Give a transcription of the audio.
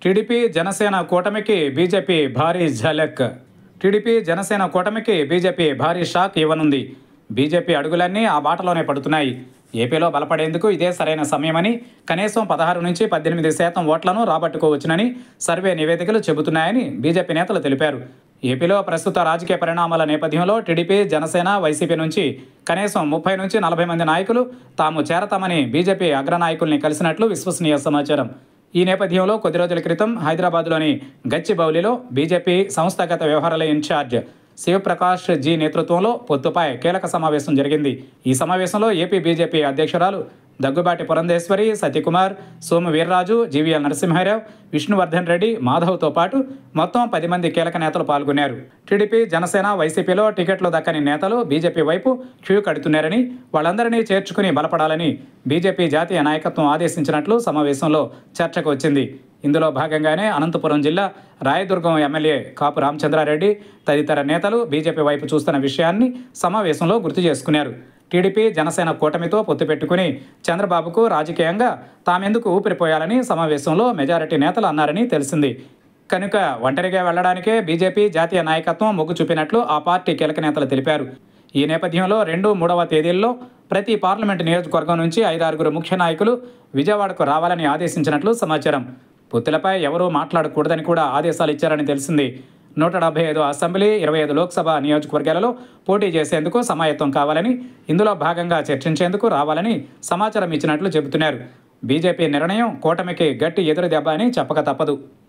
TDP Janasena కూటమికి BJP భారీ ఝలక్ TDP Janasena కూటమికి బీజేపీ భారీ షాక్ ఇవ్వనుంది బీజేపీ అడుగులన్నీ ఆ బాటలోనే పడుతున్నాయి ఏపీలో బలపడేందుకు ఇదే సరైన సమయమని కనీసం పదహారు నుంచి పద్దెనిమిది శాతం ఓట్లను రాబట్టుకోవచ్చునని సర్వే నివేదికలు చెబుతున్నాయని బీజేపీ నేతలు తెలిపారు ఏపీలో ప్రస్తుత రాజకీయ పరిణామాల నేపథ్యంలో టీడీపీ జనసేన వైసీపీ నుంచి కనీసం ముప్పై నుంచి నలభై మంది నాయకులు తాము చేరతామని బీజేపీ అగ్రనాయకుల్ని కలిసినట్లు విశ్వసనీయ సమాచారం ఈ నేపథ్యంలో కొద్ది రోజుల క్రితం హైదరాబాద్లోని గచ్చిబౌలిలో బీజేపీ సంస్థాగత వ్యవహారాల ఇన్ఛార్జ్ శివప్రకాష్ జీ నేతృత్వంలో పొత్తుపై కీలక సమావేశం జరిగింది ఈ సమావేశంలో ఏపీ బీజేపీ అధ్యక్షురాలు దగ్గుబాటి పురంధేశ్వరి సత్యకుమార్ సోము వీర్రాజు జీవీఎల్ నరసింహారావు విష్ణువర్ధన్ రెడ్డి మాధవ్తో పాటు మొత్తం పది మంది కీలక నేతలు పాల్గొన్నారు టీడీపీ జనసేన వైసీపీలో టికెట్లు దక్కని నేతలు బీజేపీ వైపు క్యూ కడుతున్నారని వాళ్ళందరినీ చేర్చుకుని బలపడాలని బీజేపీ జాతీయ నాయకత్వం ఆదేశించినట్లు సమావేశంలో చర్చకు వచ్చింది ఇందులో భాగంగానే అనంతపురం జిల్లా రాయదుర్గం ఎమ్మెల్యే కాపు రామచంద్రారెడ్డి తదితర నేతలు బీజేపీ వైపు చూస్తున్న విషయాన్ని సమావేశంలో గుర్తు చేసుకున్నారు టీడీపీ జనసేన కూటమితో పొత్తు పెట్టుకుని చంద్రబాబుకు రాజకీయంగా తామెందుకు ఊపిరిపోయాలని సమావేశంలో మెజారిటీ నేతలు అన్నారని తెలిసింది కనుక ఒంటరిగా వెళ్లడానికే బీజేపీ జాతీయ నాయకత్వం మొగ్గు చూపినట్లు ఆ పార్టీ కీలక నేతలు తెలిపారు ఈ నేపథ్యంలో రెండు మూడవ తేదీల్లో ప్రతి పార్లమెంటు నియోజకవర్గం నుంచి ఐదారుగురు ముఖ్య నాయకులు విజయవాడకు రావాలని ఆదేశించినట్లు సమాచారం పొత్తులపై ఎవరూ మాట్లాడకూడదని కూడా ఆదేశాలు ఇచ్చారని తెలిసింది నూట డెబ్బై ఐదు అసెంబ్లీ ఇరవై ఐదు లోక్సభ నియోజకవర్గాలలో పోటీ చేసేందుకు సమాయత్తం కావాలని ఇందులో భాగంగా చర్చించేందుకు రావాలని సమాచారం ఇచ్చినట్లు చెబుతున్నారు బీజేపీ నిర్ణయం కూటమికి గట్టి ఎదురు దెబ్బ అని చెప్పక తప్పదు